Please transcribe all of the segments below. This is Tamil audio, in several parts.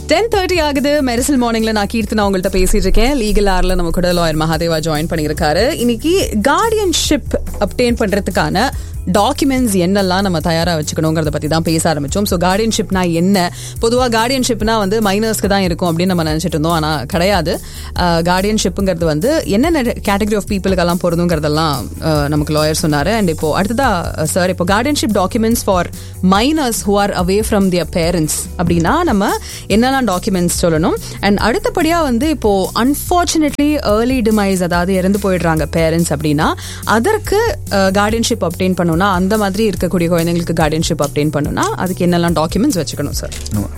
டென் தேர்ட்டி ஆகுது மெரிசல் மார்னிங்ல நான் கீர்த்தனா உங்கள்கிட்ட பேசிட்டு இருக்கேன் லீகல் ஆர்ல நம்ம கூட லாயர் மகாதேவா ஜாயின் பண்ணியிருக்காரு இன்னைக்கு கார்டியன்ஷிப் அப்டேன் பண்றதுக்கான டாக்குமெண்ட்ஸ் என்னெல்லாம் நம்ம தயாரா வச்சுக்கணுங்கிறத பத்தி தான் பேச ஆரம்பிச்சோம் ஸோ கார்டியன்ஷிப்னா என்ன பொதுவாக கார்டியன்ஷிப்னா வந்து மைனர்ஸ்க்கு தான் இருக்கும் அப்படின்னு நம்ம நினைச்சிட்டு இருந்தோம் ஆனா கிடையாது கார்டியன்ஷிப்புங்கிறது வந்து என்னென்ன கேட்டகரி ஆஃப் பீப்புளுக்கெல்லாம் பொருந்துங்கிறதெல்லாம் அஹ், நமக்கு லாயர் சொன்னாரு அண்ட் இப்போ அடுத்ததா சார் இப்போ guardianship documents for minors who are away from their parents அப்படின்னா நம்ம என்னெல்லாம் டாக்குமெண்ட்ஸ் சொல்லணும் அண்ட் அடுத்தபடியா வந்து இப்போ அன்பார்ச்சுனேட்லி ஏர்லி டிமைஸ் அதாவது இறந்து போயிடுறாங்க பேரண்ட்ஸ் அப்படின்னா அதற்கு கார்டியன்ஷிப் அப்டெயின் பண்ணணும்னா அந்த மாதிரி இருக்கக்கூடிய குழந்தைங்களுக்கு கார்டியன்ஷிப் அப்டெயின் பண்ணணும்னா அதுக்கு என்னெல்லாம் டாக்குமெண்ட்ஸ் வச்சுக்கணும் சார் ஆமா.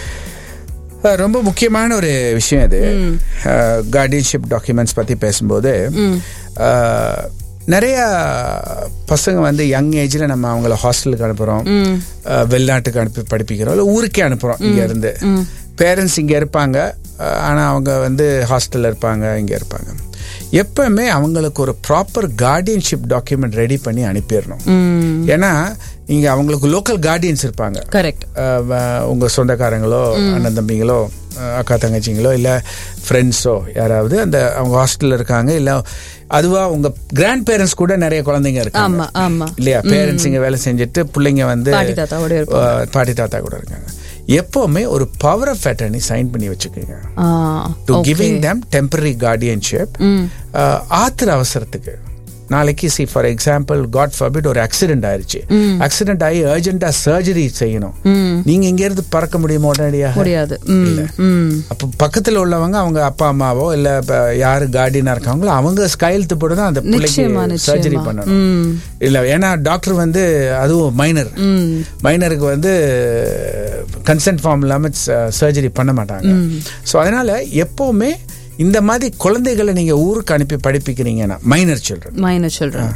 அஹ் ரொம்ப முக்கியமான ஒரு விஷயம் இது கார்டியன்ஷிப் டாக்குமெண்ட்ஸ் பத்தி பேசும்போது அஹ், நிறைய பசங்க வந்து யங் ஏஜ்ல நம்ம அவங்கள ஹாஸ்டலுக்கு அனுப்புறோம் அஹ், வெளிநாட்டுக்கு அனுப்பி படிப்பிக்கிறோம் இல்லை ஊருக்கே அனுப்புறோம் இங்க இருந்து பேரண்ட்ஸ் இங்க இருப்பாங்க அஹ், ஆனா அவங்க வந்து ஹாஸ்டல்ல இருப்பாங்க இங்க இருப்பாங்க எப்பவுமே அவங்களுக்கு ஒரு ப்ராப்பர் கார்டியன்ஷிப் டாக்குமெண்ட் ரெடி பண்ணி அனுப்பிடணும் ஏன்னா இங்க அவங்களுக்கு லோக்கல் கார்டியன்ஸ் இருப்பாங்க கரெக்ட் அஹ் வ- உங்க சொந்தக்காரங்களோ அண்ணன் தம்பிங்களோ அஹ் அக்கா தங்கச்சிங்களோ இல்ல ஃப்ரெண்ட்ஸோ யாராவது அந்த அவங்க ஹாஸ்டல்ல இருக்காங்க இல்ல அதுவா உங்க கிராண்ட் பேரண்ட்ஸ் கூட நிறைய குழந்தைங்க இருக்காங்க ஆமா ஆமா இல்லையா பேரண்ட்ஸ் இங்க வேலை செஞ்சுட்டு பிள்ளைங்க வந்து பாட்டி தாத்தாவோட இருப்பாங்க. அஹ் பாட்டி தாத்தா கூட இருக்காங்க எப்பவுமே ஒரு பவர் ஆஃப் அட்டர்னி சைன் பண்ணி வச்சுக்கோங்க to giving them temporary guardianship ஆத்திர அவசரத்துக்கு நாளைக்கு see for example god forbid ஒரு ஆக்சிடென்ட் ஆயிருச்சு ஆக்சிடென்ட் ஆகி அர்ஜென்ட்டா சர்ஜரி செய்யணும் நீங்க இங்க இருந்து பறக்க முடியுமா உடனடியாக முடியாது ம், ம். அப்போ பக்கத்துல உள்ளவங்க அவங்க அப்பா அம்மாவோ இல்ல இப்ப யாரு கார்டியனா இருக்காங்களோ அவங்க கையெழுத்து போட்டு தான் அந்த நிச்சயமா, பிள்ளைக்கு நிச்சயமா. சர்ஜரி பண்ணணும் ம். இல்ல ஏன்னா டாக்டர் வந்து அதுவும் மைனர் மைனருக்கு வந்து கன்சென்ட் ஃபார்ம் இல்லாம சர்ஜரி பண்ண மாட்டாங்க ஸோ அதனால எப்பவுமே இந்த மாதிரி குழந்தைகளை நீங்க ஊருக்கு அனுப்பி படிப்பிக்கிறீங்கன்னா மைனர் சில்ட்ரன் மைனர் சில்ட்ரன்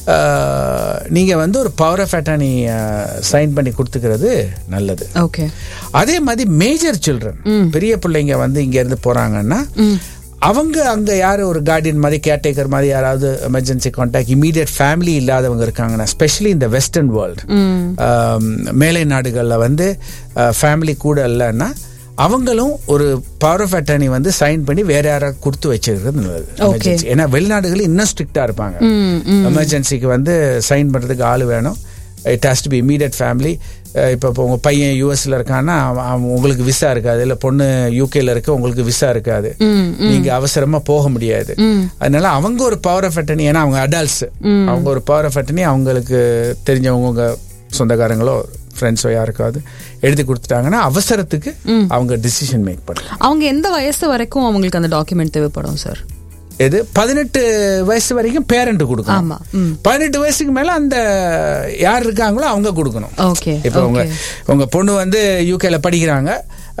நீங்க வந்து ஒரு பவர் ஆஃப் அட்டானி சைன் பண்ணி கொடுத்துக்கிறது நல்லது ஓகே அதே மாதிரி மேஜர் சில்ட்ரன் பெரிய பிள்ளைங்க வந்து இங்க இருந்து போறாங்கன்னா அவங்க அங்க யாரு ஒரு கார்டியன் மாதிரி கேர்டேக்கர் மாதிரி யாராவது எமர்ஜென்சி கான்டாக்ட் இமீடியட் ஃபேமிலி இல்லாதவங்க இருக்காங்கன்னா ஸ்பெஷலி இந்த வெஸ்டர்ன் வேர்ல்டு மேலை நாடுகள்ல வந்து ஃபேமிலி கூட இல்லைன்னா அவங்களும் ஒரு பவர் ஆஃப் அட்டர்னி வந்து சைன் பண்ணி வேற யாராவது கொடுத்து வச்சிருக்கிறது நல்லது emergency. ஏன்னா வெளிநாடுகள் இன்னும் ஸ்ட்ரிக்டா இருப்பாங்க எமர்ஜென்சிக்கு வந்து சைன் பண்றதுக்கு ஆள் வேணும் it has to be immediate family இப்போ இப்போ உங்கள் பையன் யூஎஸ்ல இருக்கான்னா அவன் அவன் உங்களுக்கு விசா இருக்காது இல்லை பொண்ணு யூகேல இருக்க உங்களுக்கு விசா இருக்காது நீங்க அவசரமா போக முடியாது அதனால அவங்க ஒரு பவர் ஆஃப் அட்டனி ஏன்னா அவங்க அடல்ட்ஸ் அவங்க ஒரு பவர் ஆஃப் அட்டனி அவங்களுக்கு தெரிஞ்சவங்க உங்க சொந்தக்காரங்களோ ஃப்ரெண்ட்ஸோ யாருக்காவது எழுதி கொடுத்துட்டாங்கன்னா அவசரத்துக்கு அவங்க டிசிஷன் மேக் பண்ணலாம் அவங்க எந்த வயசு வரைக்கும் அவங்களுக்கு அந்த டாக்குமெண்ட் தேவைப்படும் சார் எது பதினெட்டு வயசு வரைக்கும் பேரண்ட் கொடுக்கணும் ஆமா ம். பதினெட்டு வயசுக்கு மேல அந்த யார் இருக்காங்களோ அவங்க கொடுக்கணும் ஓகே இப்போ உங்க உங்க பொண்ணு வந்து யூகேல படிக்கிறாங்க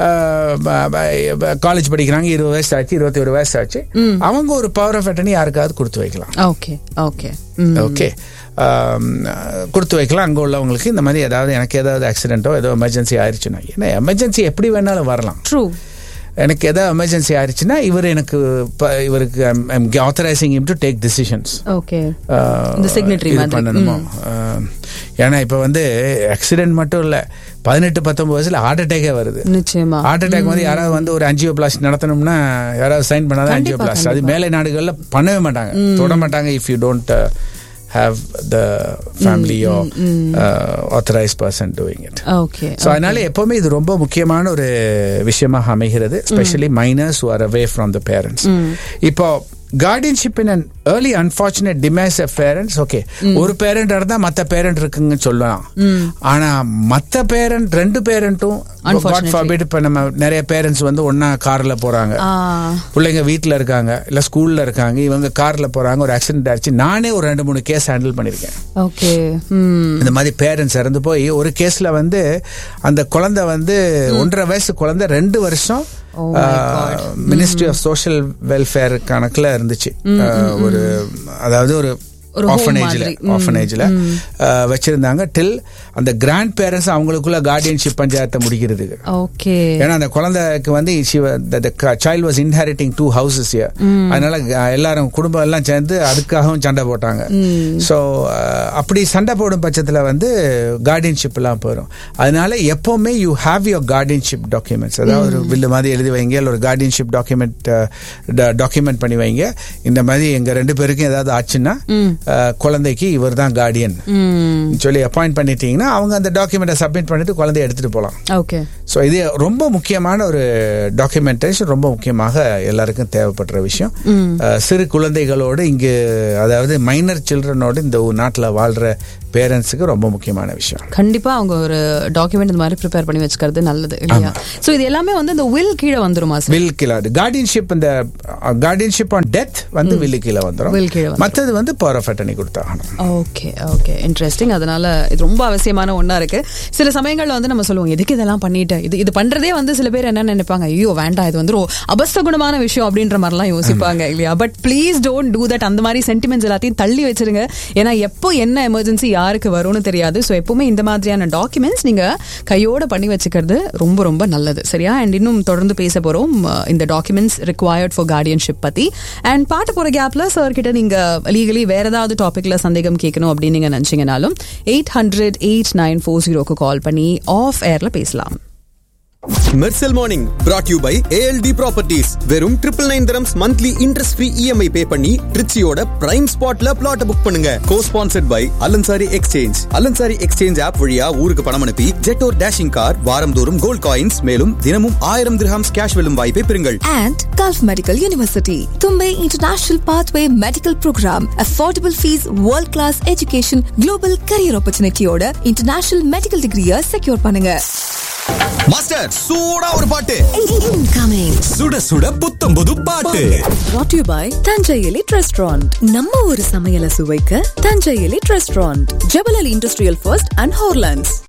காலேஜ் படிக்கிறாங்க இருபது வயசு ஆச்சு இருபத்தி ஒரு வயசு ஆச்சு அவங்க ஒரு பவர் ஆஃப் அட்டனி யாருக்காவது கொடுத்து வைக்கலாம் ஓகே ஓகே ஓகே கொடுத்து வைக்கலாம் அங்கே உள்ளவங்களுக்கு இந்த மாதிரி ஏதாவது எனக்கு ஏதாவது ஆக்சிடென்ட்டோ ஏதோ எமர்ஜென்சி ஆயிடுச்சுன்னா ஏன்னா எமர்ஜென்சி எப்படி வேணாலும் வரலாம் ட்ரூ எனக்கு ஏதாவது எமர்ஜென்சி ஆயிடுச்சுன்னா இவர் எனக்கு ப- இவருக்கு authorising him to take decisions okay இந்த signatory மாதிரி. பண்ணணுமோ அஹ், ஏன்னா இப்போ வந்து ஆக்சிடென்ட் மட்டும் இல்ல பதினெட்டு பத்தொன்பது வயசுல ஹார்ட் அட்டாக்கே வருது நிச்சயமா ஹார்ட் அட்டாக் வந்து யாராவது வந்து ஒரு அஞ்சியோ பிளாஸ்ட் நடத்தணும்னா யாராவது சைன் பண்ணாதான் அஞ்சியோ கண்டிப்பா, பிளாஸ்ட் அது மேலை நாடுகள்ல பண்ணவே மாட்டாங்க தொட மாட்டாங்க if you don't have the family or authorise person doing it okay so அதனால எப்பவுமே இது ரொம்ப முக்கியமான ஒரு விஷயமாக அமைகிறது specially minors are away from the parents இப்போ guardianship in an early unfortunate demise of parents okay ஒரு பேரண்ட் இருந்தா மத்த பேரண்ட் இருக்குங்கன்னு சொல்லலாம் ஆனா மத்த பேரண்ட் ரெண்டு பேரண்ட்டும் காட் ஃபார்பிட் இப்ப நம்ம நிறைய பேரண்ட்ஸ் வந்து ஒன்னா கார்ல போறாங்க ஆ பிள்ளைங்க வீட்ல இருக்காங்க இல்ல ஸ்கூல்ல இருக்காங்க இவங்க கார்ல போறாங்க ஒரு ஆக்சிடென்ட் ஆச்சு நானே ஒரு ரெண்டு மூணு கேஸ் ஹேண்டில் பண்ணிருக்கேன் ஓகே ம் இந்த மாதிரி பேரண்ட்ஸ் இறந்து போய் ஒரு கேஸ்ல வந்து அந்த குழந்தை வந்து ஒன்றரை வயசு குழந்தை ரெண்டு வருஷம் மினிஸ்ட்ரி ஆஃப் சோஷியல் வெல்ஃபேர் கணக்குல இருந்துச்சு அஹ், ஒரு அதாவது ஒரு ஒரு home ஆஃபனேஜில் மாதிரி. ஆஃபனேஜில் வச்சிருந்தாங்க டில் அந்த கிராண்ட் பேரண்ட்ஸ் அவங்களுக்குள்ள கார்டியன்ஷிப் பஞ்சாயத்தை முடிக்கிறதுக்கு ஓகே ஏன்னா அந்த குழந்தைக்கு வந்து child was inheriting two houses அதனால அஹ், எல்லாரும் குடும்பம் எல்லாம் சேர்ந்து அதுக்காகவும் சண்டை போட்டாங்க ஸோ அப்படி சண்டை போடும் பட்சத்தில் வந்து கார்டியன்ஷிப் எல்லாம் போயிடும் அதனால எப்பவுமே you have your guardianship documents அதாவது ஒரு பில்லு மாதிரி எழுதி வைங்க இல்லை ஒரு கார்டியன்ஷிப் டாக்குமெண்ட் டாக்குமெண்ட் பண்ணி வைங்க இந்த மாதிரி எங்க ரெண்டு பேருக்கும் ஏதாவது ஆச்சுன்னா அஹ், குழந்தைக்கு இவர் தான் கார்டியன் சொல்லி அப்பாயிண்ட் பண்ணிட்டீங்கன்னா அவங்க அந்த டாக்குமெண்ட்டை சப்மிட் பண்ணிட்டு குழந்தைய எடுத்துட்டு போகலாம் ஓகே ஸோ இது ரொம்ப முக்கியமான ஒரு டாக்குமெண்டேஷன் ரொம்ப முக்கியமாக எல்லாருக்கும் தேவைப்படுற விஷயம் அஹ், சிறு குழந்தைகளோடு இங்கு அதாவது மைனர் சில்ட்ரனோடு இந்த நாட்டில் வாழ்ற பேரண்ட்ஸுக்கு ரொம்ப முக்கியமான விஷயம் கண்டிப்பா அவங்க ஒரு டாக்குமெண்ட் இந்த மாதிரி ப்ரிப்பேர் பண்ணி வச்சுக்கிறது நல்லது இல்லையா சோ இது எல்லாமே வந்து இந்த வில் கீழே வந்துருமா சார் வில் கீழே கார்டியன்ஷிப் இந்த கார்டியன்ஷிப் ஆன் டெத் வந்து வில் கீழே வந்துடும் Will கீழே வந்துரும். மற்றது வந்து பவர் ஆஃப் அட்டர்னி கொடுத்தாகணும் ஓகே ஓகே இன்ட்ரெஸ்டிங் அதனால இது ரொம்ப அவசியமான ஒண்ணா இருக்கு சில சமயங்கள்ல வந்து நம்ம சொல்லுவோம் எதுக்கு இதெல்லாம் பண்ணிட்டு இது இது பண்றதே வந்து சில பேர் என்ன நினைப்பாங்க ஐயோ வேண்டாம் இது வந்து ஒரு அபஸ்தகுணமான விஷயம் அப்படின்ற மாதிரிலாம் யோசிப்பாங்க இல்லையா but please don't do that அந்த மாதிரி சென்டிமெண்ட்ஸ் எல்லாத்தையும் தள்ளி வச்சிருங்க ஏன்னா எப்போ என்ன எமர்ஜென்சி யாருக்கு வரும்னு தெரியாது ஸோ எப்பவுமே இந்த மாதிரியான டாக்குமெண்ட்ஸ் நீங்க கையோட பண்ணி வச்சுக்கிறது ரொம்ப ரொம்ப நல்லது சரியா அண்ட் இன்னும் தொடர்ந்து பேச போறோம் அஹ், இந்த டாக்குமெண்ட்ஸ் ரிக்வயர்ட் ஃபார் கார்டியன்ஷிப் பத்தி அண்ட் பாட்டு போற கேப்ல சார் கிட்ட நீங்க லீகலி வேற ஏதாவது டாபிக்ல சந்தேகம் கேட்கணும் அப்படின்னு நீங்க நினைச்சீங்கனாலும் eight hundred eight nine four ஜீரோக்கு கால் பண்ணி ஆஃப் ஏர்ல பேசலாம் Mersal morning brought you by ALT properties வெறும் triple nine dirhams monthly interest free EMI pay பண்ணி ட்ரிச்சியோட பிரைம் ஸ்பாட்ல பிளாட் புக் பண்ணுங்க co sponsored by Al Ansari exchange Al Ansari exchange app வழியா ஊருக்கு பணம் அனுப்பி ஜெட்டோர் டேஷிங் கார் வாரந்தோறும் கோல்ட் காயின்ஸ் மேலும் தினமும் ஆயிரம் திரஹாம்ஸ் கேஷ் வெல்லும் வாய்ப்பை பெறுங்கள் and Gulf Medical University. Tumbay International Pathway Medical Program. Affordable fees, world class education, global career opportunity ஓட international medical degree secure பண்ணுங்க. மாஸ்டர் சூடா ஒரு பாட்டு Incoming. சுட சுட புத்தம் புது பாட்டு Brought to you by Thanjai elite restaurant நம்ம ஒரு சமையலை சுவைக்க Thanjai elite restaurant Jebel Ali industrial first and ஹோர்லாண்ட்ஸ்